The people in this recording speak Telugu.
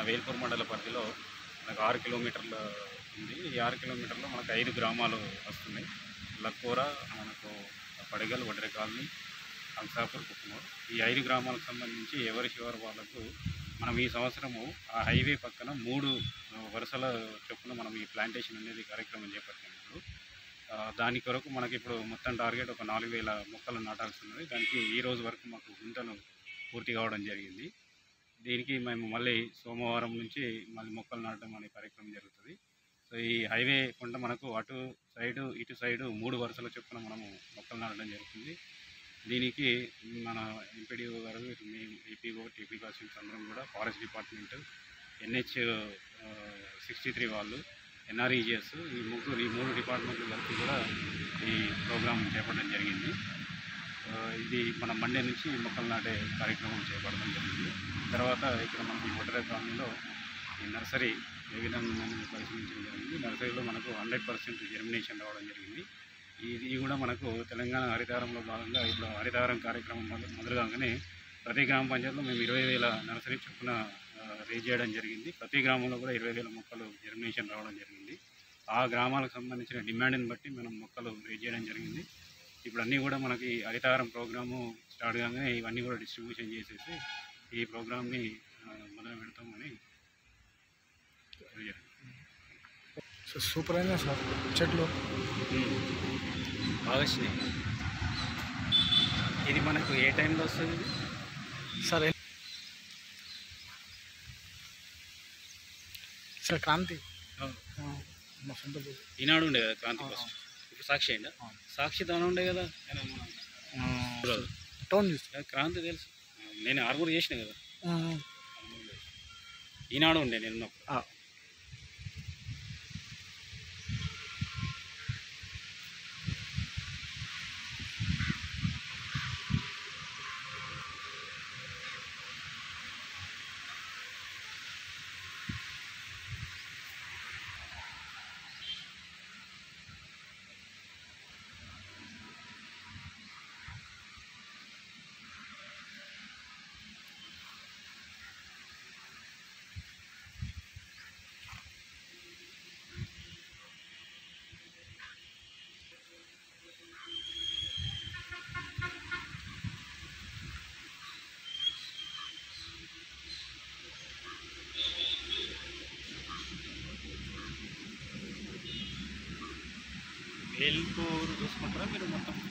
వేల్పూర్ మండల పరిధిలో మనకు ఆరు కిలోమీటర్ల ఉంది ఈ ఆరు కిలోమీటర్లో మనకు ఐదు గ్రామాలు వస్తున్నాయి లక్కూర మనకు పడిగల్ వడ్రె కాలనీ అంసాపూర్ కుక్కునూరు ఈ ఐదు గ్రామాలకు సంబంధించి ఎవరి శివారు వాళ్ళకు మనం ఈ సంవత్సరము ఆ హైవే పక్కన మూడు ఆ, వరుసల చొప్పున మనం ఈ ప్లాంటేషన్ అనేది కార్యక్రమం చేపట్టాము ఇప్పుడు ఆ, దాని కొరకు మనకి ఇప్పుడు మొత్తం టార్గెట్ ఒక నాలుగు వేల మొక్కలు నాటాల్సి ఉన్నది దానికి ఈ రోజు వరకు మాకు గుంటలు పూర్తి కావడం జరిగింది దీనికి మేము మళ్ళీ సోమవారం నుంచి మళ్ళీ మొక్కలు నాటడం అనే కార్యక్రమం జరుగుతుంది సో ఈ హైవే కొండ మనకు అటు సైడు ఇటు సైడు మూడు వరుసల చొప్పున మనము మొక్కలు నాటడం జరుగుతుంది దీనికి మన ఎంపీడీఓ గారు మేము ఏపీఓ టీపీ కాసిమ్స్ అందరం కూడా forest department NH sixty three వాళ్ళు ఎన్ఆర్ఈజిఎస్ ఈ ముగ్గురు ఈ మూడు డిపార్ట్మెంట్లు కలిపి కూడా ఈ ప్రోగ్రాం చేపట్టడం జరిగింది ఆ, ఇది మన మండే నుంచి మొక్కలు నాటే కార్యక్రమం చేపట్టడం జరిగింది తర్వాత ఇక్కడ మనకి ఒటరే కాలనీలో ఈ నర్సరీ ఏ విధంగా ఉందని పరిశీలించడం జరిగింది నర్సరీలో మనకు హండ్రెడ్ పర్సెంట్ జర్మినేషన్ రావడం జరిగింది ఇది కూడా మనకు తెలంగాణ హరితారంలో భాగంగా ఇప్పుడు హరితారం కార్యక్రమం మొదలు మొదలు కాగానే ప్రతి గ్రామ పంచాయతీలో మేము ఇరవై వేల నర్సరీ చొప్పున ఆ, రేజ్ చేయడం జరిగింది ప్రతి గ్రామంలో కూడా ఇరవై వేల మొక్కలు జర్మినేషన్ రావడం జరిగింది ఆ గ్రామాలకు సంబంధించిన డిమాండ్ని బట్టి మనం మొక్కలు రేజ్ చేయడం జరిగింది ఇప్పుడు అన్నీ కూడా మనకి హరితారం ప్రోగ్రాము స్టార్ట్ కాగానే ఇవన్నీ కూడా డిస్ట్రిబ్యూషన్ చేసేసి ఈ ప్రోగ్రామ్ని ఆ, మొదలు పెడతామని తెలియజేయండి. సో సూపర్ అయినా సార్ చెట్లు బాగా వచ్చినాయి ఇది మనకు ఏ టైంలో వస్తుంది ఇది? సార్ ఏ- సార్ క్రాంతి ఆ, మా సొంత ఊరు. ఈనాడు ఉండే కదా క్రాంతి ఫస్ట్ ఇప్పుడు సాక్షి అయిందా ఆ. సాక్షి దాని ఉండే కదా ఆ, టౌన్ చూస్తే నాకు క్రాంతి తెలుసు నేను ఆరుగురు చేసిన కదా ఆ, ఈనాడు ఉండే నేను ఉన్నప్పుడు ఆ. వేల్పూర్ చూసుకుంటారా మీరు మొత్తం